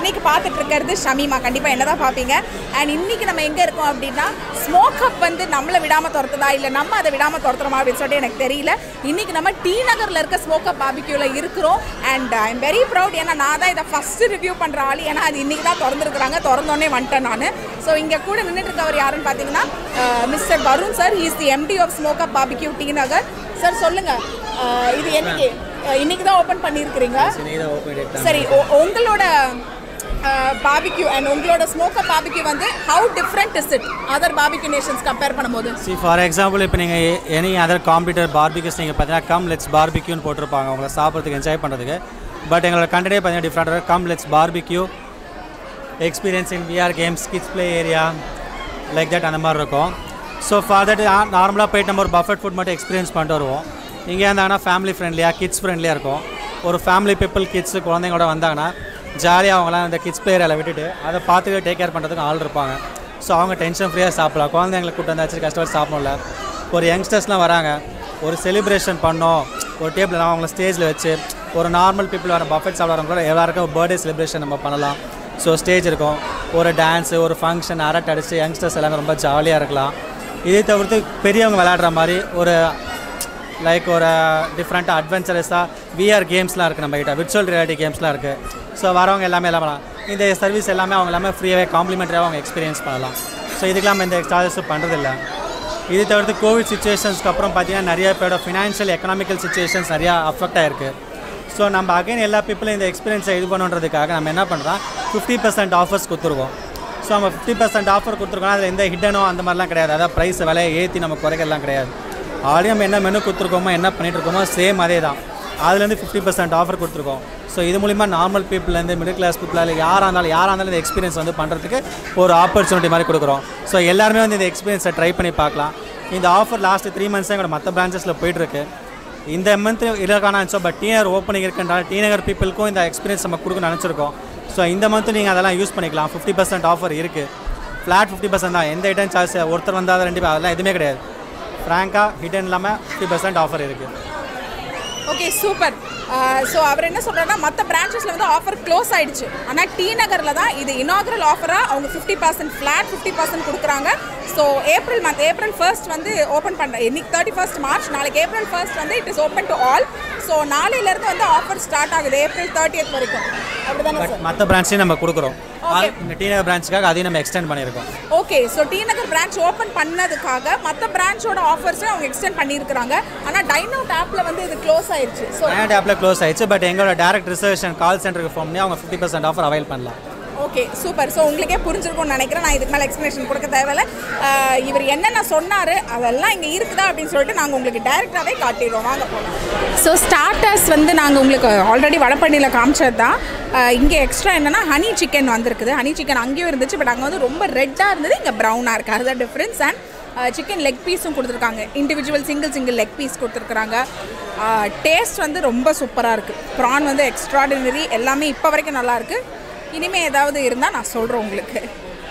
இன்னைக்கு பார்த்துட்டு இருக்கிறது ஷமீமா கண்டிப்பாக என்ன தான் பார்ப்பீங்க அண்ட் இன்னைக்கு நம்ம எங்கே இருக்கோம் அப்படின்னா ஸ்மோக் அப் வந்து நம்மளை விடாமல் துரத்துதா இல்லை நம்ம அதை விடாமல் துரத்துறோமா அப்படின்னு சொல்லிட்டு எனக்கு தெரியல இன்னைக்கு நம்ம டி நகரில் இருக்க ஸ்மோக் அப் பாபிக்யூவில் இருக்கிறோம் and I am very proud ஏன்னா நான் தான் இதை ஃபஸ்ட்டு ரிவ்யூ பண்ணுற ஆள் ஏன்னா அது இன்னைக்கு தான் திறந்துருக்குறாங்க திறந்தோடனே வந்துட்டேன் நான் ஸோ இங்கே கூட நின்றுட்டு இருக்கவர் யாருன்னு பார்த்தீங்கன்னா mister Varun sir is the MD of smoke up barbecue T Nagar sir சொல்லுங்கள் இது என்னைக்கு அஹ், இன்னைக்கு தான் ஓப்பன் பண்ணியிருக்கிறீங்க சரி உ- உங்களோட பாபிக்யூ அண்ட் உங்களோட ஸ்மோக்கர் பாபிக்யூ வந்து how different is it other barbecue nations compare பண்ணும்போது சி ஃபார் எக்ஸாம்பிள் இப்போ நீங்கள் எனி அதர் காம்படிட்டர் பார்பிக்யூஸ் நீங்கள் பார்த்தீங்கன்னா கம் லெட்ஸ் பார்பிக்யூன்னு போட்டிருப்பாங்க உங்களை சாப்பிட்றதுக்கு என்ஜாய் பண்ணுறதுக்கு பட் எங்களோட கண்டென்ட்டே பார்த்தீங்கன்னா டிஃப்ரெண்டாக come let's barbecue experience in VR games kids play area like that அந்த மாதிரி இருக்கும் ஸோ ஃபார் தட் நார்மலாக போயிட்டு நம்ம ஒரு பஃபெட் ஃபுட் மட்டும் எக்ஸ்பீரியன்ஸ் பண்ணிட்டு வருவோம் இங்கே இருந்தாங்கன்னா ஃபேமிலி ஃப்ரெண்ட்லியாக கிட்ஸ் ஃப்ரெண்ட்லியாக இருக்கும் ஒரு ஃபேமிலி பீப்புள் கிட்ஸ் குழந்தைங்களோட வந்தாங்கன்னா ஜாலியாக அவங்களாம் இந்த கிட்ஸ் பிளேயரை விட்டுட்டு அதை பார்த்துட்டு டேக் கேர் பண்ணுறதுக்கு ஆள் இருப்பாங்க ஸோ அவங்க டென்ஷன் ஃப்ரீயாக சாப்பிடலாம் குழந்தைங்களை கூட்டு வந்தாச்சு கஷ்டப்பட்டு சாப்பிடணும்ல ஒரு யங்ஸ்டர்ஸ்லாம் வராங்க ஒரு செலிப்ரேஷன் பண்ணோம் ஒரு டேபிள் அவங்கள ஸ்டேஜில் வச்சு ஒரு நார்மல் பீப்புள் வர பஃபெட் சாப்பிட்றவங்க கூட எல்லாருக்கும் பர்த்டே செலிப்ரேஷன் நம்ம பண்ணலாம் ஸோ ஸ்டேஜ் இருக்கும் ஒரு டான்ஸு ஒரு ஃபங்க்ஷன் அரட்டை அடிச்சு யங்ஸ்டர்ஸ் எல்லாமே ரொம்ப ஜாலியாக இருக்கலாம் இதை தவிர்த்து பெரியவங்க விளையாடுற மாதிரி ஒரு லைக் ஒரு டிஃப்ரெண்ட்டாக அட்வென்ச்சரஸாக விஆர் கேம்ஸ்லாம் இருக்குது நம்ம கிட்ட விர்ச்சுவல் ரியாலிட்டி கேம்ஸ்லாம் இருக்குது ஸோ வரவங்க எல்லாமே எல்லாம் பண்ணலாம் இந்த சர்வீஸ் எல்லாமே அவங்க எல்லாமே ஃப்ரீயாகவே காம்ப்ளிமெண்ட்ரியாக அவங்க எக்ஸ்பீரியன்ஸ் பண்ணலாம் ஸோ இதுக்கெல்லாம் எந்த சார்ஜஸும் பண்ணுறதில்ல இது தவிர்த்து கோவிட் சுச்சுவேஷன்ஸ்க்கு அப்புறம் பார்த்தீங்கன்னா நிறைய பேரோட ஃபினான்ஷியல் எக்கனாமிக்கல் சுச்சுவேஷன்ஸ் நிறையா அஃபெக்ட் ஆயிருக்கு ஸோ நம்ம அகைன் எல்லா பீப்புளும் இந்த எக்ஸ்பீரியன்ஸை இது பண்ணுன்றதுக்காக நம்ம என்ன பண்ணுறோம் ஃபிஃப்டி பர்சன்ட் ஆஃபர்ஸ் கொடுத்துருக்கோம் ஸோ நம்ம ஃபிஃப்டி பர்சன்ட் ஆஃபர் கொடுத்துருக்கோம் அதில் எந்த ஹிட்டனோ அந்த மாதிரிலாம் கிடையாது அதாவது ப்ரைஸ் விலையை ஏற்றி நம்ம குறைக்கலாம் கிடையாது ஆல்ரெடி நம்ம என்ன மெனு கொடுத்துருக்கோமோ என்ன பண்ணிட்டு இருக்கோமோ சேம் அதே தான் அதுலேருந்து ஃபிஃப்டி பர்சன்ட் ஆஃபர் கொடுத்துருக்கோம் ஸோ இது மூலிமா நார்மல் பீப்புள்லேருந்து மிடில் கிளாஸ் பீப்புளால் யாராக இருந்தாலும் யாராக இருந்தாலும் இந்த எக்ஸ்பீரியன்ஸ் வந்து பண்ணுறதுக்கு ஒரு ஆப்பர்ச்சுனிட்டி மாதிரி கொடுக்குறோம் ஸோ எல்லாருமே வந்து இந்த எக்ஸ்பீரியன்ஸை ட்ரை பண்ணி பார்க்கலாம் இந்த ஆஃபர் லாஸ்ட் த்ரீ மந்த்ஸாக எங்களோட மற்ற பிரான்ச்சஸில் போயிட்டுருக்கு இந்த மந்த் இருக்கான நினச்சோம் பட் டீனர் ஓப்பனிங் இருக்குன்றனால டீநகர் பீப்புளுக்கும் இந்த எக்ஸ்பீரியன்ஸ் நம்ம கொடுக்க நினச்சிருக்கோம் ஸோ இந்த மந்த் நீங்கள் அதெல்லாம் யூஸ் பண்ணிக்கலாம் ஃபிஃப்டி பர்சன்ட் ஆஃபர் இருக்குது ஃப்ளாட் ஃபிஃப்டி பர்சன்ட் தான் எந்த ஐட்டம் சார்ஜ் ஒருத்தர் வந்தால் ரெண்டு பேர் அதெல்லாம் எதுவுமே கிடையாது ஃப்ராங்காக ஹிடன் இல்லாமல் ஃபிஃப்டி பர்சன்ட் ஆஃபர் இருக்குது ஓகே சூப்பர் ஸோ அவர் என்ன சொல்கிறாருன்னா மற்ற பிரான்ச்சஸில் வந்து ஆஃபர் க்ளோஸ் ஆயிடுச்சு ஆனால் டி நகரில் தான் இது இனாகரல் ஆஃபராக அவங்க fifty percent flat fifty percent கொடுக்குறாங்க so April month April first வந்து ஓப்பன் பண்ணுறேன் இன்னைக்கு தேர்ட்டி ஃபர்ஸ்ட் மார்ச் நாளைக்கு ஏப்ரல் ஃபர்ஸ்ட் வந்து it is open to all so நாளையிலேருந்து வந்து ஆஃபர் ஸ்டார்ட் ஆகுது ஏப்ரல் தேர்ட்டியத் வரைக்கும் அப்படி தானே பட் சார் மற்ற பிரான்ச்சையும் நம்ம கொடுக்குறோம் Okay. இந்த டீநகர் பிரான்ச்சுக்காக அதையும் நம்ம எக்ஸ்டெண்ட் பண்ணியிருக்கோம் okay so T Nagar branch open பண்ணதுக்காக மற்ற பிரான்ச்சோட ஆஃபர்ஸும் அவங்க எக்ஸ்டெண்ட் பண்ணியிருக்கிறாங்க ஆனால் டைனவுட் ஆப்பில் வந்து இது க்ளோஸ் ஆயிடுச்சு ஸோ நயன் ஆப்பில் க்ளோஸ் ஆயிடுச்சு பட் எங்களோட டேரக்ட் ரிசர்வேஷன் கால் சென்டருக்கு ஃபோன் பண்ணி அவங்க ஃபிஃப்டி பர்சன்ட் ஆஃபர் அவைல் பண்ணலாம் ஓகே சூப்பர் ஸோ உங்களுக்கே புரிஞ்சிருக்கும்னு நினைக்கிறேன் நான் இதுக்கு மேலே எக்ஸ்ப்ளனேஷன் கொடுக்க தேவையில்ல ஆஹ் இவர் என்னென்ன சொன்னார் அதெல்லாம் இங்கே இருக்குதா அப்படின்னு சொல்லிட்டு நாங்கள் உங்களுக்கு டைரெக்டாகவே காட்டிடுவோம் வாங்க போகலாம் ஸோ ஸ்டார்டர்ஸ் வந்து நாங்கள் உங்களுக்கு ஆல்ரெடி வடபழனியில் காமிச்சது தான் இங்கே எக்ஸ்ட்ரா என்னென்னா ஹனி சிக்கன் வந்திருக்குது ஹனி சிக்கன் அங்கேயும் இருந்துச்சு பட் அங்கே வந்து ரொம்ப ரெட்டாக இருந்தது இங்கே ப்ரௌனாக இருக்குது அதுதான் டிஃப்ரென்ஸ் அண்ட் சிக்கன் லெக் பீஸும் கொடுத்துருக்காங்க individual single single leg piece கொடுத்துருக்குறாங்க டேஸ்ட் வந்து ரொம்ப சூப்பராக இருக்குது ப்ரான் வந்து எக்ஸ்ட்ராடினரி எல்லாமே இப்போ வரைக்கும் நல்லா இருக்கு இனிமே ஏதாவது இருந்தால் நான் சொல்கிறேன் உங்களுக்கு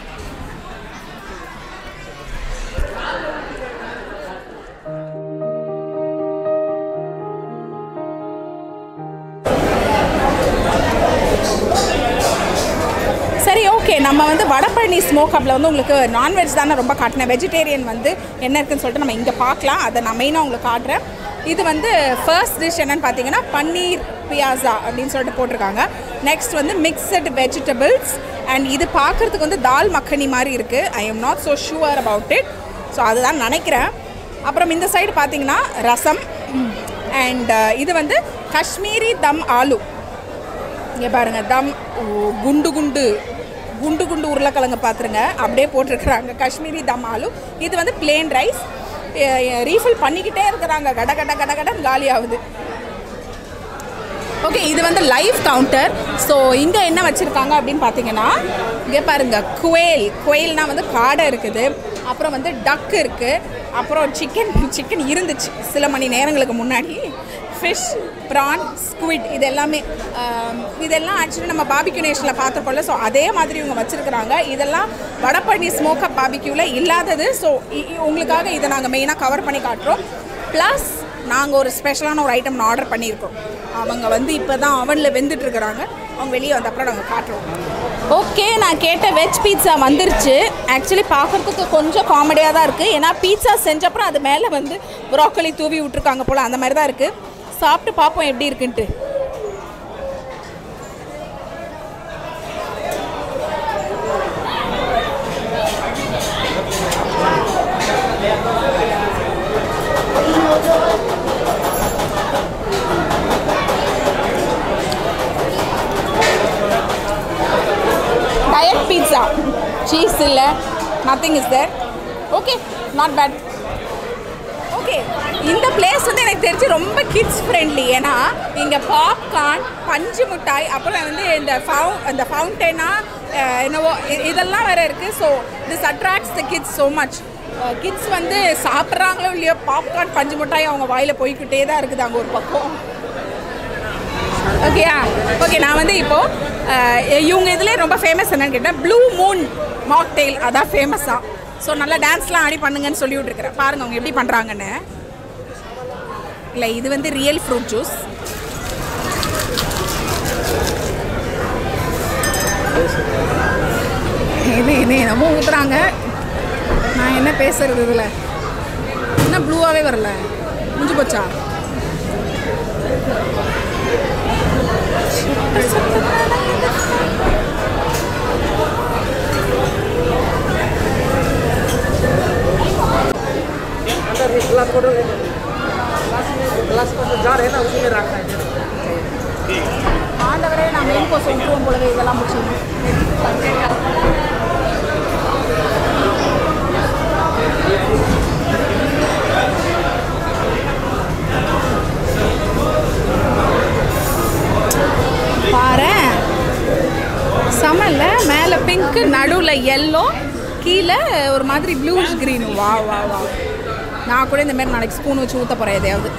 சரி ஓகே நம்ம வந்து வடபழனி ஸ்மோக் ஹப்பில் வந்து உங்களுக்கு நான்வெஜ் தானே ரொம்ப காட்டினேன் வெஜிடேரியன் வந்து என்ன இருக்குன்னு சொல்லிட்டு நம்ம இங்கே பார்க்கலாம் அதை நான் மெயினாக உங்களுக்கு காட்டுறேன் இது வந்து ஃபர்ஸ்ட் டிஷ் என்னன்னு பார்த்தீங்கன்னா பன்னீர் பியாசா அப்படின்னு சொல்லிட்டு போட்டிருக்காங்க நெக்ஸ்ட் வந்து மிக்சட் வெஜிடபிள்ஸ் அண்ட் இது பார்க்குறதுக்கு வந்து தால் மக்கனி மாதிரி இருக்குது I am not so sure about it so அதுதான் நினைக்கிறேன் அப்புறம் இந்த சைடு பார்த்தீங்கன்னா ரசம் அண்ட் இது வந்து காஷ்மீரி தம் ஆலு இங்கே பாருங்க தம் ஓ, குண்டு குண்டு குண்டு குண்டு உருளைக்கிழங்கு பார்த்துருங்க அப்படியே போட்டிருக்கிறாங்க காஷ்மீரி தம் ஆலு இது வந்து பிளேன் ரைஸ் ரீஃபில் பண்ணிக்கிட்டே இருக்கிறாங்க கட கட கட கடன் காலி ஆகுது ஓகே இது வந்து லைவ் கவுண்டர் ஸோ இங்கே என்ன வச்சுருக்காங்க அப்படின்னு பார்த்தீங்கன்னா இங்கே பாருங்க குவேல் குவேல்னா வந்து காடை இருக்குது அப்புறம் வந்து டக் இருக்குது அப்புறம் சிக்கன் சிக்கன் இருந்துச்சு சில மணி நேரங்களுக்கு முன்னாடி ஃபிஷ் ப்ரான் ஸ்குவிட் இது எல்லாமே ஆம், இதெல்லாம் ஆக்சுவலி நம்ம பாபிக்யூ நேஷனில் பார்த்துருக்கோம்ல ஸோ அதே மாதிரி இவங்க வச்சுருக்குறாங்க இதெல்லாம் வடபழனி ஸ்மோக்கப் பாபிக்யூவில் இல்லாதது ஸோ உங்களுக்காக இதை நாங்கள் மெயினாக கவர் பண்ணி காட்டுறோம் ப்ளஸ் நாங்கள் ஒரு ஸ்பெஷலான ஒரு ஐட்டம் ஆர்டர் பண்ணியிருக்கோம் அவங்க வந்து இப்போ தான் அவனில் வெந்துட்டு இருக்கிறாங்க அவங்க வெளியே வந்த அப்புறம் நாங்கள் காட்டுறோம் ஓகே நான் கேட்ட வெஜ் பீட்சா வந்துருச்சு ஆக்சுவலி பார்க்குறதுக்கு கொஞ்சம் காமெடியாக தான் இருக்குது ஏன்னா பீட்சா செஞ்சப்பறம் அது மேலே வந்து ப்ராக்கோலி தூவி விட்ருக்காங்க போல் அந்த மாதிரி தான் இருக்குது சாப்பிட்டு பார்ப்போம் எப்படி இருக்குன்ட்டு டயட் பீட்சா சீஸ் இல்லை nothing is there okay not bad okay இந்த பிளேஸ் வந்து எனக்கு தெரிஞ்சு ரொம்ப கிட்ஸ் ஃப்ரெண்ட்லி ஏன்னா இங்கே பாப்கார்ன் பஞ்சு மிட்டாய் அப்புறம் வந்து இந்த ஃபவு அந்த ஃபவுண்டெனா என்னவோ இ- இதெல்லாம் வேறு இருக்குது so this attracts the kids so much kids வந்து சாப்பிட்றாங்களோ இல்லையோ பாப்கார்ன் பஞ்சு மிட்டாய் அவங்க வாயில் போய்க்கிட்டே தான் இருக்குது அங்கே ஒரு பக்கம் ஓகேயா ஓகே நான் வந்து இப்போது இவங்க இதுலேயே ரொம்ப ஃபேமஸ் என்னன்னு கேட்டேன் ப்ளூ மூன் மாக்டெயில் அதான் ஃபேமஸாக ஸோ நல்லா டான்ஸ்லாம் ஆடி பண்ணுங்கன்னு சொல்லி விட்ருக்கிறேன் பாருங்க அவங்க எப்படி பண்ணுறாங்கன்னு இல்லை இது வந்து ரியல் ஃப்ரூட் ஜூஸ் இது இது என்னமோ ஊற்றுறாங்க நான் என்ன பேசுறது இதில் என்ன ப்ளூவாகவே வரல முடிஞ்சு போச்சா अंदर एक गिलास फोटो गिलास का जो जार है ना उसी में रखना है ஆண்டவரே நான் மெயின் கோர்ஸ் விட்டுருவோம் போலவே இதெல்லாம் முடிச்சிடணும் பாரேன் சமல்ல மேலே பிங்க்கு நடுவில் எல்லோ கீழே ஒரு மாதிரி ப்ளூஷ் க்ரீன் வா வா வா நான் கூட இந்த மாதிரி நாளைக்கு ஸ்பூன் வச்சு ஊற்ற போகிறேன் எதையாவது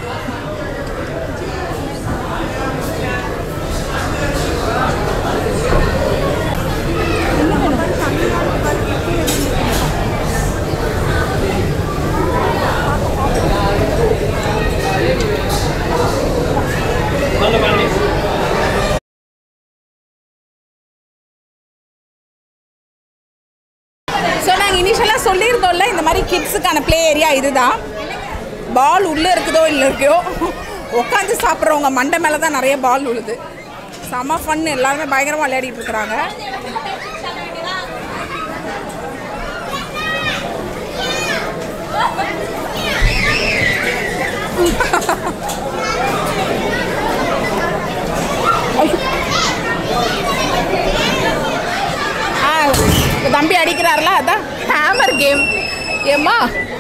ஸோ நாங்கள் இனிஷியலாக சொல்லியிருந்தோம்ல இந்த மாதிரி கிட்ஸுக்கான ப்ளே ஏரியா இதுதான் பால் உள்ளே இருக்குதோ இல்லை இருக்கோ உட்காந்து சாப்பிட்றவங்க மண்டை மேலே தான் நிறைய பால் உழுது செம ஃபன் எல்லாருமே பயங்கரமாக விளையாடிட்டு இருக்கிறாங்க ஆ தம்பி அடிக்கிறாருல அதான் ஹேமர் கேம் ஏம்மா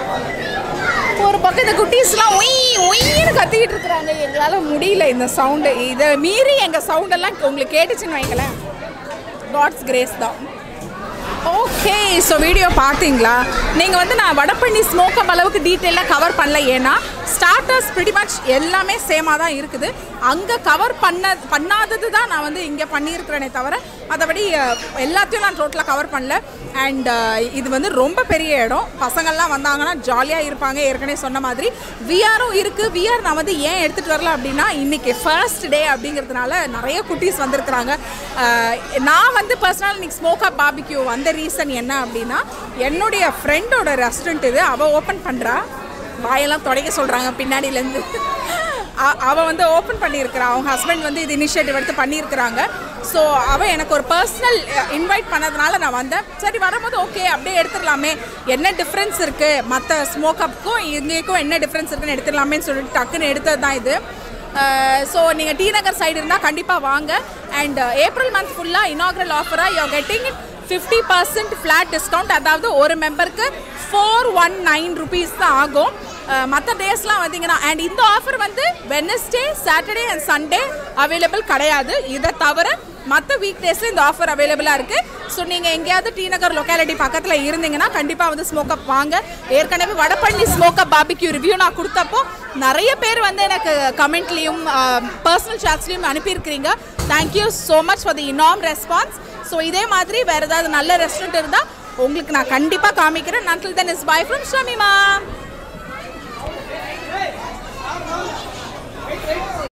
ஒரு பக்கம் இந்த குட்டீஸ்லாம் ஒய் ஒய்ன்னு கத்திக்கிட்டு இருக்கிறாங்க எங்களால் முடியல இந்த சவுண்டு இதை மீறி எங்கள் சவுண்டெல்லாம் உங்களுக்கு கேட்டுச்சுன்னு வைங்களேன் காட்ஸ் கிரேஸ் தான் ஓகே ஸோ வீடியோ பார்த்தீங்களா நீங்கள் வந்து நான் வடபழனி ஸ்மோக்கம் அளவுக்கு டீட்டெயிலாக கவர் பண்ணல ஏன்னா ஸ்டார்டர்ஸ் pretty மச் எல்லாமே சேமாக தான் இருக்குது அங்கே கவர் பண்ண பண்ணாதது தான் நான் வந்து இங்கே பண்ணியிருக்கிறேனே தவிர மற்றபடி அஹ், எல்லாத்தையும் நான் டோட்டலாக கவர் பண்ணல அண்ட் இது வந்து ரொம்ப பெரிய இடம் பசங்கள்லாம் வந்தாங்கன்னா ஜாலியாக இருப்பாங்க ஏற்கனவே சொன்ன மாதிரி விஆரும் இருக்குது விஆர் நான் வந்து ஏன் எடுத்துகிட்டு வரல அப்படின்னா இன்றைக்கி ஃபர்ஸ்ட் டே அப்படிங்கிறதுனால நிறைய குட்டீஸ் வந்திருக்கிறாங்க அஹ், நான் வந்து பர்சனல் இன்னைக்கு ஸ்மோக்கா பாபிக்யூ வந்த ரீசன் என்ன அப்படின்னா என்னுடைய ஃப்ரெண்டோட ரெஸ்டாரண்ட் இது அவள் ஓப்பன் பண்ணுறா வாயெல்லாம் தொடக்க சொல்கிறாங்க பின்னாடியிலேருந்து அவள் வந்து ஓப்பன் பண்ணியிருக்கிறா அவங்க ஹஸ்பண்ட் வந்து இது இனிஷியேட்டிவ் எடுத்து பண்ணியிருக்கிறாங்க ஸோ அவள் எனக்கு ஒரு பர்சனல் இன்வைட் பண்ணதுனால நான் வந்தேன் சரி வரும்போது ஓகே அப்படியே எடுத்துடலாமே என்ன டிஃப்ரென்ஸ் இருக்குது மற்ற ஸ்மோக்கப்புக்கும் இங்கேக்கும் என்ன டிஃப்ரென்ஸ் இருக்குன்னு எடுத்துடலாமேன்னு சொல்லிட்டு டக்குன்னு எடுத்தது தான் இது ஸோ நீங்கள் டி நகர் சைடு இருந்தால் கண்டிப்பாக வாங்க அண்ட் ஏப்ரல் மந்த் ஃபுல்லாக இனாக்ரல் ஆஃபராக you getting fifty percent flat discount அதாவது ஒரு மெம்பருக்கு ஃபோர் ஒன் நைன் ருபீஸ் தான் ஆகும் மற்ற டேஸ்லாம் வந்தீங்கன்னா அண்ட் இந்த ஆஃபர் வந்து Wednesday Saturday and Sunday available கிடையாது இதை தவிர மற்ற வீக் டேஸில் இந்த ஆஃபர் அவைலபிளாக இருக்குது ஸோ நீங்கள் எங்கேயாவது டி நகர் லொக்காலிட்டி பக்கத்தில் இருந்தீங்கன்னா கண்டிப்பாக வந்து ஸ்மோக்கப் வாங்க ஏற்கனவே வடபழனி ஸ்மோக்கப் பாபிக்யூ ரிவ்யூ நான் கொடுத்தப்போ நிறைய பேர் வந்து எனக்கு கமெண்ட்லேயும் பர்சனல் சாட்ஸ்லேயும் அனுப்பியிருக்கிறீங்க thank you so much for the இனாம் ரெஸ்பான்ஸ் ஸோ இதே மாதிரி வேறு ஏதாவது நல்ல ரெஸ்டாரண்ட் இருந்தால் உங்களுக்கு நான் கண்டிப்பாக காமிக்கிறேன் until then is bye from Shamima